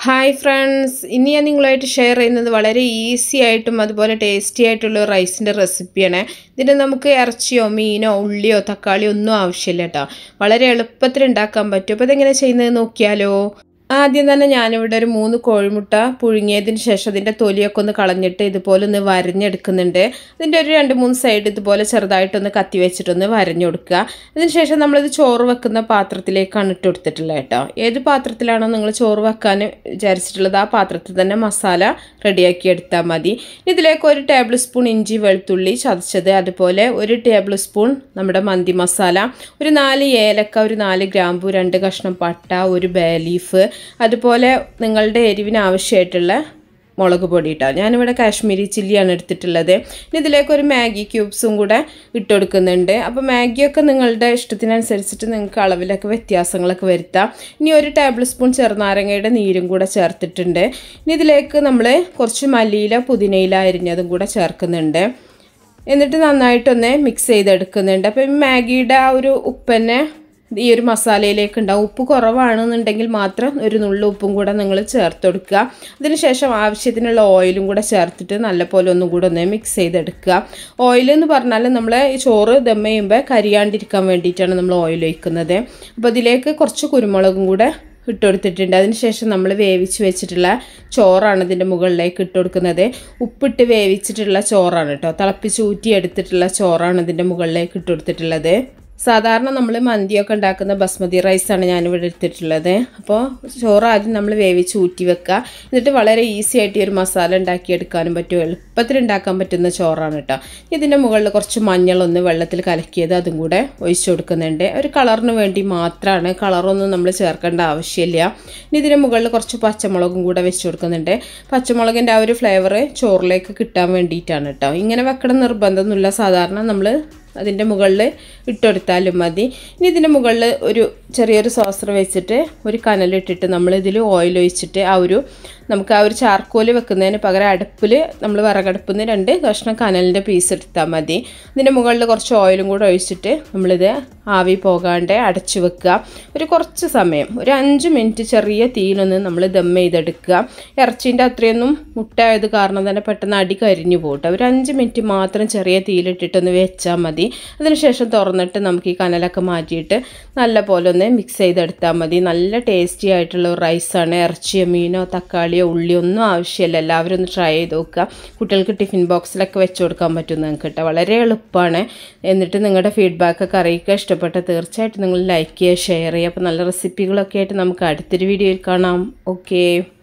hi friends ഇനി ഞാൻ നിങ്ങളുമായിട്ട് ഷെയർ ചെയ്യുന്നത് വളരെ ഈസി ആയിട്ടും അതുപോലെ ടേസ്റ്റി ആയിട്ടുള്ള ഒരു റൈസിൻ്റെ റെസിപ്പിയാണ് ഇതിന് നമുക്ക് ഇറച്ചിയോ മീനോ ഉള്ളിയോ തക്കാളിയോ ഒന്നും ആവശ്യമില്ല കേട്ടോ വളരെ എളുപ്പത്തിൽ ഉണ്ടാക്കാൻ പറ്റും അപ്പോൾ ഇതെങ്ങനെ ചെയ്യുന്നത് നോക്കിയാലോ ആദ്യം തന്നെ ഞാനിവിടെ ഒരു മൂന്ന് കോഴിമുട്ട പുഴുങ്ങിയതിന് ശേഷം അതിൻ്റെ തൊലിയൊക്കെ ഒന്ന് കളഞ്ഞിട്ട് ഇതുപോലെ ഒന്ന് വരഞ്ഞെടുക്കുന്നുണ്ട് അതിൻ്റെ ഒരു രണ്ട് മൂന്ന് സൈഡ് ഇതുപോലെ ചെറുതായിട്ടൊന്ന് കത്തി വെച്ചിട്ടൊന്ന് വരഞ്ഞു കൊടുക്കുക അതിന് ശേഷം നമ്മളിത് ചോറ് വെക്കുന്ന പാത്രത്തിലേക്കാണ് ഇട്ട് കൊടുത്തിട്ടുള്ളത് കേട്ടോ ഏത് പാത്രത്തിലാണോ നിങ്ങൾ ചോറ് വെക്കാൻ വിചാരിച്ചിട്ടുള്ളത് ആ പാത്രത്തിൽ തന്നെ മസാല റെഡിയാക്കി എടുത്താൽ മതി ഇതിലേക്ക് ഒരു ടേബിൾ സ്പൂൺ ഇഞ്ചി വെളുത്തുള്ളി ചതച്ചത് അതുപോലെ ഒരു ടേബിൾ സ്പൂൺ നമ്മുടെ മന്തി മസാല ഒരു നാല് ഏലക്ക ഒരു നാല് ഗ്രാമ്പു രണ്ട് കഷ്ണം പട്ട ഒരു ബേ ലീഫ് അതുപോലെ നിങ്ങളുടെ എരിവിന് ആവശ്യമായിട്ടുള്ള മുളക് പൊടി ഇട്ടോ ഞാനിവിടെ കാശ്മീരി ചില്ലിയാണ് എടുത്തിട്ടുള്ളത് ഇനി ഇതിലേക്ക് ഒരു മാഗി ക്യൂബ്സും കൂടെ ഇട്ട് കൊടുക്കുന്നുണ്ട് അപ്പോൾ മാഗിയൊക്കെ നിങ്ങളുടെ ഇഷ്ടത്തിനനുസരിച്ചിട്ട് നിങ്ങൾക്ക് അളവിലൊക്കെ വ്യത്യാസങ്ങളൊക്കെ വരുത്താം ഇനി ഒരു ടേബിൾ സ്പൂൺ ചെറുനാരങ്ങയുടെ നീരും കൂടെ ചേർത്തിട്ടുണ്ട് ഇനി ഇതിലേക്ക് നമ്മൾ കുറച്ച് മല്ലിയില പുതിനയില അരിഞ്ഞതും കൂടെ ചേർക്കുന്നുണ്ട് എന്നിട്ട് നന്നായിട്ടൊന്ന് മിക്സ് ചെയ്തെടുക്കുന്നുണ്ട് അപ്പോൾ ഈ മാഗിയുടെ ആ ഒരു ഉപ്പന്നെ ഈ ഒരു മസാലയിലേക്ക് ഉണ്ടാവും ഉപ്പ് കുറവാണെന്നുണ്ടെങ്കിൽ മാത്രം ഒരു നുള്ളു ഉപ്പും കൂടെ നിങ്ങൾ ചേർത്ത് കൊടുക്കുക അതിനുശേഷം ആവശ്യത്തിനുള്ള ഓയിലും കൂടെ ചേർത്തിട്ട് നല്ലപോലെ ഒന്നും കൂടെ ഒന്ന് മിക്സ് ചെയ്തെടുക്കുക ഓയിൽ എന്ന് പറഞ്ഞാൽ നമ്മൾ ഈ ചോറ് ദമ്മ ചെയ്യുമ്പോൾ കരിയാണ്ടിരിക്കാൻ വേണ്ടിയിട്ടാണ് നമ്മൾ ഓയിൽ ഒഴിക്കുന്നത് അപ്പോൾ അതിലേക്ക് കുറച്ച് കുരുമുളകും കൂടെ ഇട്ട് കൊടുത്തിട്ടുണ്ട് അതിനുശേഷം നമ്മൾ വേവിച്ച് വെച്ചിട്ടുള്ള ചോറാണ് ഇതിൻ്റെ മുകളിലേക്ക് ഇട്ട് കൊടുക്കുന്നത് ഉപ്പിട്ട് വേവിച്ചിട്ടുള്ള ചോറാണ് കേട്ടോ തിളപ്പിച്ച് ഊറ്റി എടുത്തിട്ടുള്ള ചോറാണ് ഇതിൻ്റെ മുകളിലേക്ക് ഇട്ട് കൊടുത്തിട്ടുള്ളത് സാധാരണ നമ്മൾ മന്തിയൊക്കെ ഉണ്ടാക്കുന്ന ബസ്മതി റൈസാണ് ഞാനിവിടെ എടുത്തിട്ടുള്ളത് അപ്പോൾ ചോറ് ആദ്യം നമ്മൾ വേവിച്ച് ഊറ്റി വെക്കുക എന്നിട്ട് വളരെ ഈസി ആയിട്ട് ഈ ഒരു മസാല ഉണ്ടാക്കിയെടുക്കാനും പറ്റും എളുപ്പത്തിൽ ഉണ്ടാക്കാൻ പറ്റുന്ന ചോറാണ് കേട്ടോ ഇതിൻ്റെ മുകളിൽ കുറച്ച് മഞ്ഞളൊന്ന് വെള്ളത്തിൽ കലക്കിയത് അതും കൂടെ ഒഴിച്ചു കൊടുക്കുന്നുണ്ട് ഒരു കളറിന് വേണ്ടി മാത്രമാണ് കളറൊന്നും നമ്മൾ ചേർക്കേണ്ട ആവശ്യമില്ല ഇനി ഇതിൻ്റെ മുകളിൽ കുറച്ച് പച്ചമുളകും കൂടെ വെച്ച് കൊടുക്കുന്നുണ്ട് പച്ചമുളകിൻ്റെ ആ ഒരു ഫ്ലേവർ ചോറിലേക്ക് കിട്ടാൻ വേണ്ടിയിട്ടാണ് കേട്ടോ ഇങ്ങനെ വെക്കണം നിർബന്ധമൊന്നുമില്ല സാധാരണ നമ്മൾ അതിൻ്റെ മുകളിൽ ഇട്ടുകൊടുത്താലും മതി ഇനി ഇതിൻ്റെ മുകളിൽ ഒരു ചെറിയൊരു സോസർ വെച്ചിട്ട് ഒരു കനലിട്ടിട്ട് നമ്മൾ ഇതിൽ ഓയിൽ ഒഴിച്ചിട്ട് ആ ഒരു നമുക്ക് ആ ഒരു ചാർക്കോല് വെക്കുന്നതിന് പകരം അടുപ്പിൽ നമ്മൾ വിറകടുപ്പിൽ നിന്ന് രണ്ട് കഷ്ണം കനലിൻ്റെ പീസ് എടുത്താൽ മതി ഇതിൻ്റെ മുകളിൽ കുറച്ച് ഓയിലും കൂടെ ഒഴിച്ചിട്ട് നമ്മളിത് ആവി പോകാണ്ട് അടച്ചു വെക്കുക ഒരു കുറച്ച് സമയം ഒരു അഞ്ച് മിനിറ്റ് ചെറിയ തീയിലൊന്ന് നമ്മൾ ദം ചെയ്തെടുക്കുക ഇറച്ചീൻ്റെ അത്രയൊന്നും മുട്ടായത് കാരണം തന്നെ പെട്ടെന്ന് അടി കരിഞ്ഞു പോകട്ടെ ഒരു അഞ്ച് മിനിറ്റ് മാത്രം ചെറിയ തീയിലിട്ടിട്ടൊന്ന് വെച്ചാൽ മതി അതിനുശേഷം തുറന്നിട്ട് നമുക്ക് ഈ കനലൊക്കെ മാറ്റിയിട്ട് നല്ല പോലെ ഒന്ന് മിക്സ് ചെയ്തെടുത്താൽ മതി നല്ല ടേസ്റ്റി ആയിട്ടുള്ള ഒരു റൈസാണ് ഇറച്ചിയോ മീനോ തക്കാളിയോ ഉള്ളിയോ ഒന്നും ആവശ്യമില്ല എല്ലാവരും ഒന്ന് ട്രൈ ചെയ്ത് നോക്കുക കുട്ടികൾക്ക് ടിഫിൻ ബോക്സിലൊക്കെ വെച്ച് കൊടുക്കാൻ പറ്റും നിങ്ങൾക്ക് കേട്ടോ വളരെ എളുപ്പമാണ് എന്നിട്ട് നിങ്ങളുടെ ഫീഡ്ബാക്കൊക്കെ അറിയിക്കുക ഇഷ്ടപ്പെട്ട തീർച്ചയായിട്ടും നിങ്ങൾ ലൈക്ക് ചെയ്യുക ഷെയർ ചെയ്യുക അപ്പോൾ നല്ല റെസിപ്പികളൊക്കെ ആയിട്ട് നമുക്ക് അടുത്തൊരു വീഡിയോയിൽ കാണാം ഓക്കേ